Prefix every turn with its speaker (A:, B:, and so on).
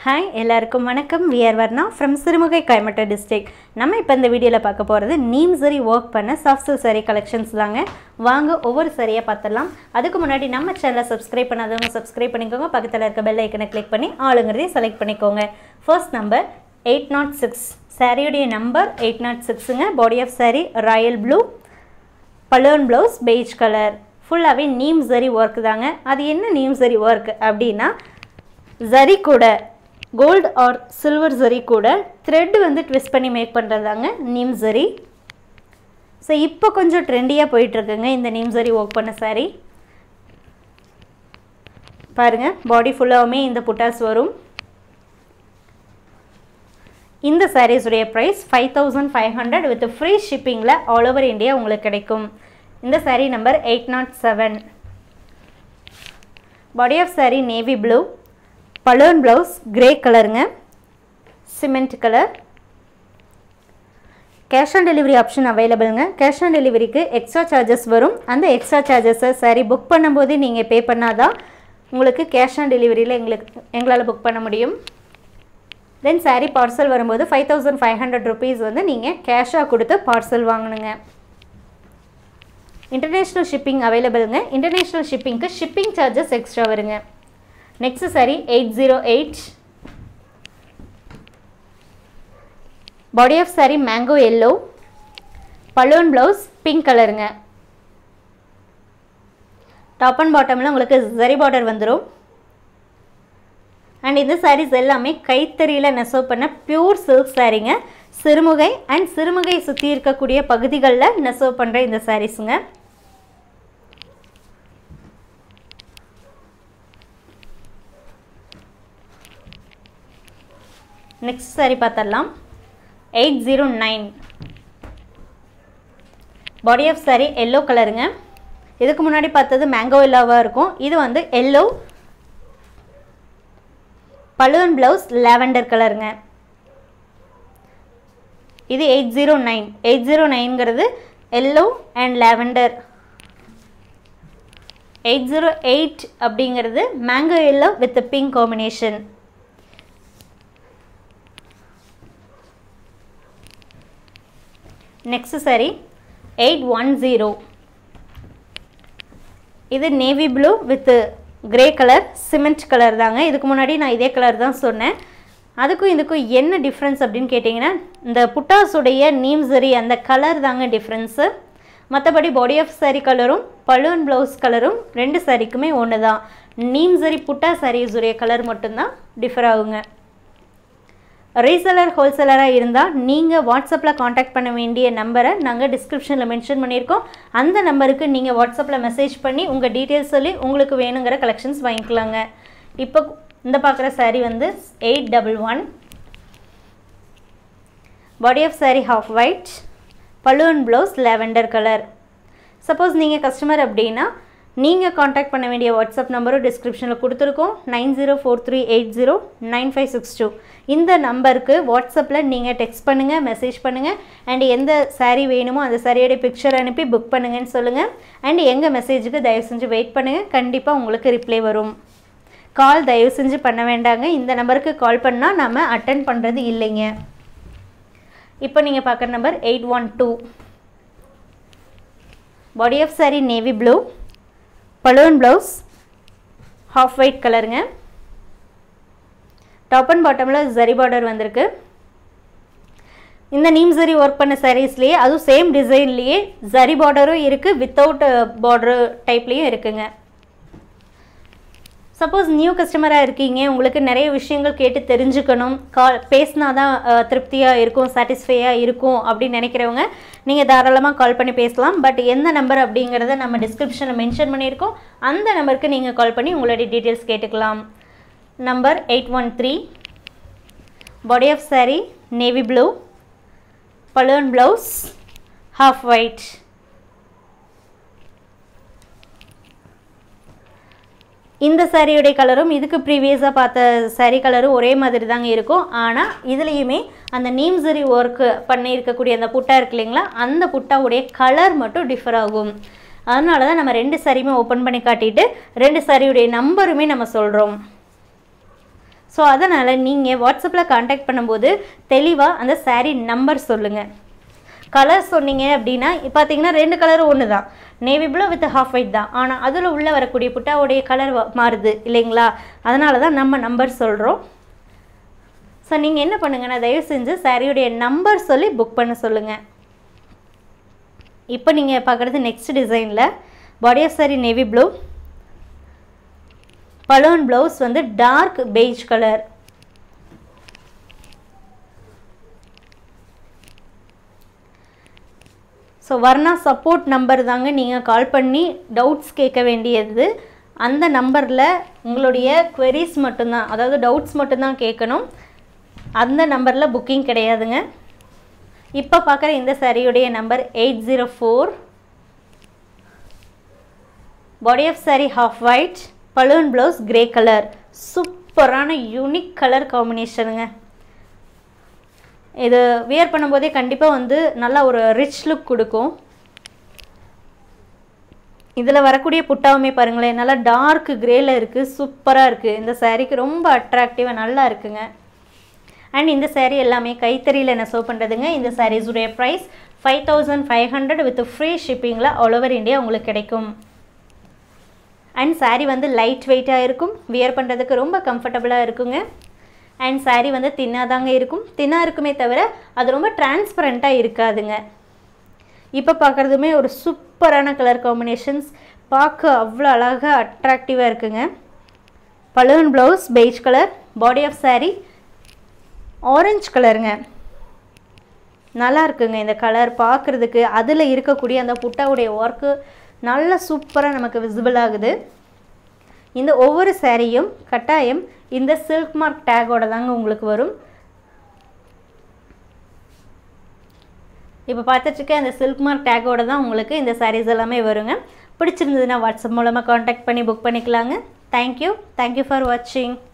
A: hi எல்லாருக்கும் வணக்கம் we're Varna from Sirumugai Coimbatore district நம்ம இப்போ இந்த வீடியோவில் பார்க்க போகிறது நீம் சரி ஒர்க் பண்ண சாஃப்ட் சில்க் saree கலெக்ஷன்ஸ் தாங்க வாங்க ஒவ்வொரு சரியாக பார்த்துடலாம் அதுக்கு முன்னாடி நம்ம சேனலை சப்ஸ்கிரைப் பண்ணாதவங்க சப்ஸ்கிரைப் பண்ணிக்கோங்க பக்கத்தில் இருக்க பெல் ஐக்கனை கிளிக் பண்ணி ஆளுங்கிறதையும் செலக்ட் பண்ணிக்கோங்க first number eight nought six சாரியுடைய நம்பர் எயிட் நாட் சிக்ஸுங்க body of saree royal blue balloon blouse beige colour ஃபுல்லாகவே நீம் சரி ஒர்க் தாங்க அது என்ன நீம் சரி ஒர்க் அப்படின்னா ஜரி கூட கோல்டு ஆர் சில்வர் ஜரி கூட த்ரெட் வந்து ட்விஸ்ட் பண்ணி மேக் பண்ணுறதாங்க நீம் ஜரி ஸோ இப்போ கொஞ்சம் ட்ரெண்டியாக போயிட்டுருக்குங்க இந்த நீம் ஜரி ஒர்க் பண்ண saree பாருங்கள் பாடி ஃபுல்லாகவுமே இந்த புட்டாஸ் வரும் இந்த சாரீஸுடைய price five thousand five hundred with free ஷிப்பிங்கில் ஆல் ஓவர் இந்தியா உங்களுக்கு கிடைக்கும் இந்த saree number eight nought seven body of saree navy blue balloon blouse grey கலருங்க cement colour cash on delivery option அவைலபிளுங்க கேஷ் ஆன் டெலிவரிக்கு extra charges வரும் அந்த extra சார்ஜஸை சரி புக் பண்ணும்போது நீங்கள் பே பண்ணாதான் உங்களுக்கு கேஷ் ஆன் டெலிவரியில் எங்களுக்கு எங்களால் புக் பண்ண முடியும் தென் சாரீ பார்சல் வரும்போது five thousand five hundred rupees வந்து நீங்கள் கேஷாக கொடுத்து பார்சல் வாங்கணுங்க இன்டர்நேஷ்னல் ஷிப்பிங் அவைலபிளுங்க இன்டர்நேஷ்னல் ஷிப்பிங்க்கு ஷிப்பிங் சார்ஜஸ் எக்ஸ்ட்ரா வருங்க next sari eight zero eight body of sari mango yellow balloon blouse pink கலருங்க டாப் அண்ட் பாட்டமில் உங்களுக்கு ஜரி பார்டர் வந்துடும் அண்ட் இந்த சாரீஸ் எல்லாமே கைத்தறியில் நெசவு பண்ண பியூர் சில்க் சாரீங்க சிறுமுகை அண்ட் சிறுமுகை சுற்றி இருக்கக்கூடிய பகுதிகளில் நெசவு பண்ணுற இந்த சாரீஸுங்க நெக்ஸ்ட் சாரி பார்த்துடலாம் eight zero nine body of sari yellow கலருங்க இதுக்கு முன்னாடி பார்த்தது மேங்கோ எல்லோவாக இருக்கும் இது வந்து எல்லோ பலூன் ப்ளவுஸ் லாவெண்டர் கலருங்க இது eight zero nine eight zero நைன்கிறது yellow and lavender eight zero eight அப்படிங்கிறது mango yellow with pink combination next sari eight one zero இது navy blue with grey colour cement colour தாங்க இதுக்கு முன்னாடி நான் இதே கலர் தான் சொன்னேன் அதுக்கும் இதுக்கும் என்ன டிஃப்ரென்ஸ் அப்படின்னு கேட்டிங்கன்னா இந்த புட்டாஸுடைய நீம் சரி அந்த கலர் தாங்க டிஃப்ரென்ஸு மற்றபடி பாடி ஆஃப் சாரி கலரும் பலூன் ப்ளவுஸ் கலரும் ரெண்டு சாரிக்குமே ஒன்று தான் நீம் சரி புட்டா சாரீஸுடைய கலர் மட்டும்தான் டிஃபர் ஆகுங்க ரீசெலர் ஹோல்சேலராக இருந்தால் நீங்கள் வாட்ஸ்அப்பில் காண்டாக்ட் பண்ண வேண்டிய நம்பரை நாங்கள் டிஸ்கிரிப்ஷனில் மென்ஷன் பண்ணியிருக்கோம் அந்த நம்பருக்கு நீங்கள் வாட்ஸ்அப்பில் மெசேஜ் பண்ணி உங்கள் டீட்டெயில்ஸ் சொல்லி உங்களுக்கு வேணுங்கிற கலெக்ஷன்ஸ் வாங்கிக்கலாங்க இப்போ இந்த பார்க்குற சாரீ வந்து eight double one body of sari half white balloon blouse lavender colour suppose நீங்கள் கஸ்டமர் அப்படின்னா நீங்கள் காண்டாக்ட் பண்ண வேண்டிய வாட்ஸ்அப் நம்பரும் டிஸ்கிரிப்ஷனில் கொடுத்துருக்கோம் nine zero four three eight zero nine five six two இந்த நம்பருக்கு வாட்ஸ்அப்பில் நீங்கள் டெக்ஸ்ட் பண்ணுங்கள் மெசேஜ் பண்ணுங்கள் அண்ட் எந்த சாரீ வேணுமோ அந்த சாரியோட பிக்சர் அனுப்பி புக் பண்ணுங்கன்னு சொல்லுங்கள் அண்ட் எங்கள் மெசேஜுக்கு தயவு செஞ்சு வெயிட் பண்ணுங்கள் கண்டிப்பாக உங்களுக்கு ரிப்ளை வரும் கால் தயவு செஞ்சு பண்ண வேண்டாங்க இந்த நம்பருக்கு கால் பண்ணால் நம்ம அட்டன் பண்ணுறது இல்லைங்க இப்போ நீங்கள் பார்க்குற number eight one two body of sari navy blue balloon blouse half white கலருங்க டாப் அண்ட் பாட்டமில் ஜரி பார்டர் வந்திருக்கு இந்த நீம் ஜரி ஒர்க் பண்ண சாரீஸ்லேயே அதுவும் சேம் டிசைன்லேயே ஜரி பார்டரும் இருக்குது வித்தவுட் பார்டர் டைப்லேயும் இருக்குங்க சப்போஸ் நியூ கஸ்டமராக இருக்கீங்க உங்களுக்கு நிறைய விஷயங்கள் கேட்டு தெரிஞ்சுக்கணும் கால் பேசினா தான் திருப்தியாக இருக்கும் சாட்டிஸ்ஃபையாக இருக்கும் அப்படின்னு நினைக்கிறவங்க நீங்கள் தாராளமாக கால் பண்ணி பேசலாம் பட் எந்த நம்பர் அப்படிங்கிறத நம்ம டிஸ்கிரிப்ஷனில் மென்ஷன் பண்ணியிருக்கோம் அந்த நம்பருக்கு நீங்கள் கால் பண்ணி உங்களுடைய டீட்டெயில்ஸ் கேட்டுக்கலாம் number eight one three body of sari navy blue balloon blouse half white இந்த சாரியுடைய கலரும் இதுக்கு ப்ரீவியஸாக பார்த்த சாரீ கலரும் ஒரே மாதிரி தாங்க இருக்கும் ஆனால் இதுலேயுமே அந்த நீம் சரி ஒர்க்கு பண்ணியிருக்கக்கூடிய அந்த புட்டா இருக்கு இல்லைங்களா அந்த புட்டாவுடைய கலர் மட்டும் டிஃபர் ஆகும் அதனால தான் நம்ம ரெண்டு சாரியுமே ஓப்பன் பண்ணி காட்டிட்டு ரெண்டு சாரியுடைய நம்பருமே நம்ம சொல்கிறோம் ஸோ அதனால் நீங்கள் வாட்ஸ்அப்பில் காண்டாக்ட் பண்ணும்போது தெளிவாக அந்த saree நம்பர் சொல்லுங்கள் கலர் சொன்னீங்க அப்படின்னா இப்போ பார்த்தீங்கன்னா ரெண்டு கலரும் ஒன்று தான் navy blue with half white தான் ஆனால் அதில் உள்ளே வரக்கூடிய புட்டாவுடைய கலர் மாறுது இல்லைங்களா அதனால தான் நம்ம நம்பர் சொல்கிறோம் ஸோ நீங்கள் என்ன பண்ணுங்கன்னா தயவு செஞ்சு சாரியுடைய நம்பர் சொல்லி புக் பண்ண சொல்லுங்கள் இப்போ நீங்கள் பார்க்குறது நெக்ஸ்ட் டிசைனில் body of sari navy blue balloon blouse வந்து டார்க் பெய்ஜ் கலர் ஸோ வர்ணா சப்போர்ட் நம்பர் தாங்க நீங்கள் கால் பண்ணி டவுட்ஸ் கேட்க வேண்டியது அந்த நம்பரில் உங்களுடைய queries மட்டும்தான் அதாவது டவுட்ஸ் மட்டும்தான் கேட்கணும் அந்த நம்பரில் புக்கிங் கிடையாதுங்க இப்போ பார்க்குற இந்த சாரியுடைய number eight zero four body of sari half white balloon blouse grey colour சூப்பரான யூனிக் கலர் காம்பினேஷனுங்க இது வியர் பண்ணும்போதே கண்டிப்பாக வந்து நல்லா ஒரு ரிச் லுக் கொடுக்கும் இதில் வரக்கூடிய புட்டாவுமே பாருங்களேன் நல்லா டார்க் கிரேல இருக்குது சூப்பராக இருக்குது இந்த சாரீக்கு ரொம்ப அட்ராக்டிவாக நல்லா இருக்குங்க அண்ட் இந்த saree எல்லாமே கைத்தறியில் நெசவு பண்ணுறதுங்க இந்த சாரீஸுடைய price five thousand five hundred with free ஷிப்பிங்கில் ஆல் ஓவர் இந்தியா உங்களுக்கு கிடைக்கும் அண்ட் saree வந்து லைட் வெயிட்டாக இருக்கும் வியர் பண்ணுறதுக்கு ரொம்ப கம்ஃபர்டபுளாக இருக்குங்க அண்ட் saree வந்து தின்னாதாங்க இருக்கும் தின்னாக இருக்குமே தவிர அது ரொம்ப டிரான்ஸ்பரண்ட்டாக இருக்காதுங்க இப்போ பார்க்குறதுமே ஒரு சூப்பரான கலர் காம்பினேஷன்ஸ் பார்க்க அவ்வளோ அழகாக அட்ராக்டிவாக இருக்குங்க balloon blouse beige colour body of saree orange கலருங்க நல்லா இருக்குங்க இந்த கலர் பார்க்குறதுக்கு அதில் இருக்கக்கூடிய அந்த புட்டாவுடைய ஒர்க்கு நல்ல சூப்பராக நமக்கு விசிபிள் ஆகுது இந்த ஒவ்வொரு சாரியும் கட்டாயம் இந்த சில்க் மார்க் டேகோட தாங்க உங்களுக்கு வரும் இப்போ பார்த்துட்ருக்க அந்த சில்க் மார்க் டேக்கோட தான் உங்களுக்கு இந்த சாரீஸ் எல்லாமே வருங்க பிடிச்சிருந்ததுன்னா வாட்ஸ்அப் மூலமாக காண்டாக்ட் பண்ணி புக் பண்ணிக்கலாங்க தேங்க்யூ தேங்க்யூ ஃபார் வாட்சிங்